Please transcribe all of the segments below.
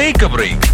take a break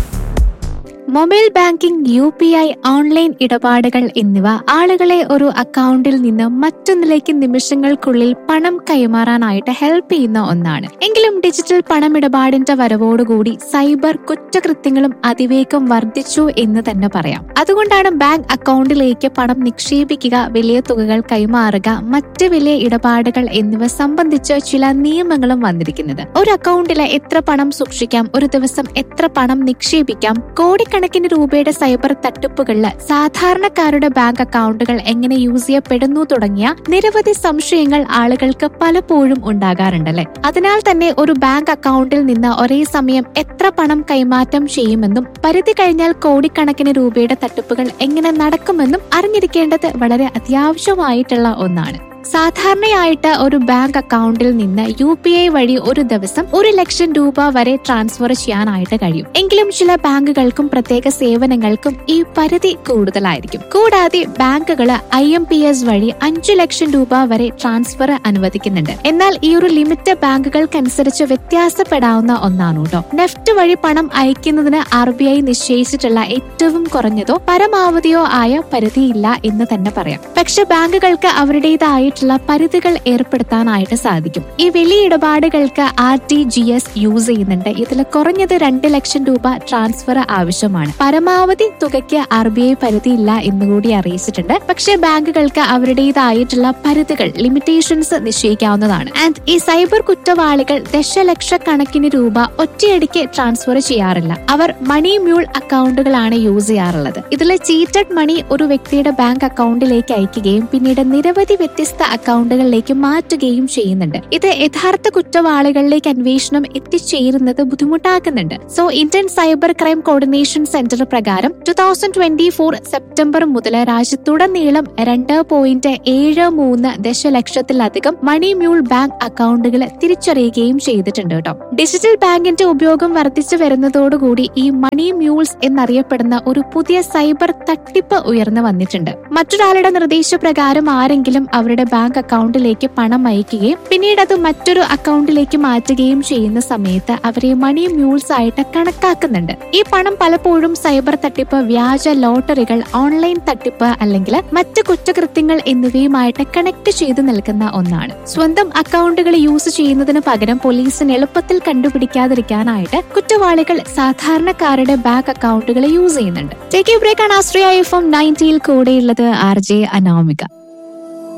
mobile banking U P I online ഇടപാടുകൾ എന്നിവ ആളുകളെ ഒരു അക്കൗണ്ടിൽ നിന്ന് മറ്റൊന്നിലേക്ക് നിമിഷങ്ങൾക്കുള്ളിൽ പണം കൈമാറാനായിട്ട് ഹെൽപ്പ് ചെയ്യുന്ന ഒന്നാണ് എങ്കിലും ഡിജിറ്റൽ പണമിടപാടിന്റെ വരവോടുകൂടി സൈബർ കുറ്റകൃത്യങ്ങളും അതിവേഗം വർദ്ധിച്ചു എന്ന് തന്നെ പറയാം അതുകൊണ്ടാണ് ബാങ്ക് അക്കൗണ്ടിലേക്ക് പണം നിക്ഷേപിക്കുക വലിയ തുകകൾ കൈമാറുക മറ്റ് വലിയ ഇടപാടുകൾ എന്നിവ സംബന്ധിച്ച് ചില നിയമങ്ങളും വന്നിരിക്കുന്നത് ഒരു അക്കൗണ്ടിൽ എത്ര പണം സൂക്ഷിക്കാം ഒരു ദിവസം എത്ര പണം നിക്ഷേപിക്കാം കോടിക്കണക്കിന് രൂപയുടെ സൈബർ തട്ടിപ്പുകളിൽ സാധാരണക്കാരുടെ ബാങ്ക് അക്കൗണ്ടുകൾ എങ്ങനെ യൂസ് ചെയ്യപ്പെടുന്നു തുടങ്ങിയ നിരവധി സംശയങ്ങൾ ആളുകൾക്ക് പലപ്പോഴും ഉണ്ടാകാറുണ്ടല്ലേ അതിനാൽ തന്നെ ഒരു ബാങ്ക് അക്കൗണ്ടിൽ നിന്ന് ഒരേ സമയം എത്ര പണം കൈമാറ്റം ചെയ്യുമെന്നും പരിധി കഴിഞ്ഞാൽ കോടിക്കണക്കിന് രൂപയുടെ തട്ടിപ്പുകൾ എങ്ങനെ നടക്കുമെന്നും അറിഞ്ഞിരിക്കേണ്ടത് വളരെ അത്യാവശ്യമായിട്ടുള്ള ഒന്നാണ് സാധാരണയായിട്ട് ഒരു ബാങ്ക് അക്കൗണ്ടിൽ നിന്ന് യു പി ഐ വഴി ഒരു ദിവസം ഒരു ലക്ഷം രൂപ വരെ ട്രാൻസ്ഫർ ചെയ്യാനായിട്ട് കഴിയും എങ്കിലും ചില ബാങ്കുകൾക്കും പ്രത്യേക സേവനങ്ങൾക്കും ഈ പരിധി കൂടുതലായിരിക്കും കൂടാതെ ബാങ്കുകൾ ഐ എം പി എസ് വഴി അഞ്ചു ലക്ഷം രൂപ വരെ ട്രാൻസ്ഫർ അനുവദിക്കുന്നുണ്ട് എന്നാൽ ഈ ഒരു ലിമിറ്റ് ബാങ്കുകൾക്കനുസരിച്ച് വ്യത്യാസപ്പെടാവുന്ന ഒന്നാണ് കേട്ടോ നെഫ്റ്റ് വഴി പണം അയക്കുന്നതിന് ആർ ബി ഐ നിശ്ചയിച്ചിട്ടുള്ള ഏറ്റവും കുറഞ്ഞതോ പരമാവധിയോ ആയ പരിധിയില്ല എന്ന് തന്നെ പറയാം പക്ഷെ ബാങ്കുകൾക്ക് അവരുടേതായിട്ടുള്ള പരിധികൾ ഏർപ്പെടുത്താനായിട്ട് സാധിക്കും ഈ വലിയ ഇടപാടുകൾക്ക് R T G S use ചെയ്യുന്നുണ്ട് ഇതിൽ കുറഞ്ഞത് രണ്ട് ലക്ഷം രൂപ ട്രാൻസ്ഫർ ആവശ്യമാണ് പരമാവധി തുകയ്ക്ക് ആർ ബി ഐ പരിധിയില്ല എന്നുകൂടി അറിയിച്ചിട്ടുണ്ട് പക്ഷേ ബാങ്കുകൾക്ക് അവരുടേതായിട്ടുള്ള പരിധികൾ ലിമിറ്റേഷൻസ് നിശ്ചയിക്കാവുന്നതാണ് ആൻഡ് ഈ സൈബർ കുറ്റവാളികൾ ദശലക്ഷക്കണക്കിന് രൂപ ഒറ്റയടിക്ക് ട്രാൻസ്ഫർ ചെയ്യാറില്ല അവർ മണി മ്യൂൾ അക്കൗണ്ടുകളാണ് യൂസ് ചെയ്യാറുള്ളത് ഇതിൽ ചീറ്റഡ് മണി ഒരു വ്യക്തിയുടെ ബാങ്ക് അക്കൗണ്ടിലേക്ക് അയക്കുകയും പിന്നീട് നിരവധി വ്യത്യസ്ത അക്കൗണ്ടുകളിലേക്ക് മാറ്റുകയും ചെയ്യുന്നുണ്ട് ഇത് യഥാർത്ഥ കുറ്റവാളികളിലേക്ക് അന്വേഷണം എത്തിച്ചേരുന്നത് ബുദ്ധിമുട്ടാക്കുന്നുണ്ട് so Indian cyber crime coordination centre പ്രകാരം two thousand twenty four September മുതൽ രാജ്യത്തുടനീളം രണ്ട് പോയിന്റ് ഏഴ് മൂന്ന് ദശലക്ഷത്തിലധികം മണി മ്യൂൾ ബാങ്ക് അക്കൗണ്ടുകൾ തിരിച്ചറിയുകയും ചെയ്തിട്ടുണ്ട് കേട്ടോ ഡിജിറ്റൽ ബാങ്കിന്റെ ഉപയോഗം വർദ്ധിച്ചു വരുന്നതോടുകൂടി ഈ മണി മ്യൂൾസ് എന്നറിയപ്പെടുന്ന ഒരു പുതിയ സൈബർ തട്ടിപ്പ് ഉയർന്നു വന്നിട്ടുണ്ട് മറ്റൊരാളുടെ നിർദ്ദേശപ്രകാരം ആരെങ്കിലും അവരുടെ ബാങ്ക് അക്കൗണ്ടിലേക്ക് പണം അയക്കുകയും പിന്നീട് അത് മറ്റൊരു അക്കൗണ്ടിലേക്ക് മാറ്റുകയും ചെയ്യുന്ന സമയത്ത് അവരെ മണി മ്യൂൾസ് ആയിട്ട് കണക്കാക്കുന്നുണ്ട് ഈ പണം പലപ്പോഴും സൈബർ തട്ടിപ്പ് വ്യാജ ലോട്ടറികൾ ഓൺലൈൻ തട്ടിപ്പ് അല്ലെങ്കിൽ മറ്റ് കുറ്റകൃത്യങ്ങൾ എന്നിവയുമായിട്ട് കണക്ട് ചെയ്ത് നിൽക്കുന്ന ഒന്നാണ് സ്വന്തം അക്കൗണ്ടുകൾ യൂസ് ചെയ്യുന്നതിന് പകരം പോലീസിന് എളുപ്പത്തിൽ കണ്ടുപിടിക്കാതിരിക്കാനായിട്ട് കുറ്റവാളികൾ സാധാരണക്കാരുടെ ബാങ്ക് അക്കൗണ്ടുകൾ യൂസ് ചെയ്യുന്നുണ്ട് ടേക്ക് ബ്രേക്ക് ആണ് ആശ്രയ എഫ് എം നയൻറ്റിയിൽ കൂടെയുള്ളത് ആർ ജെ അനാമിക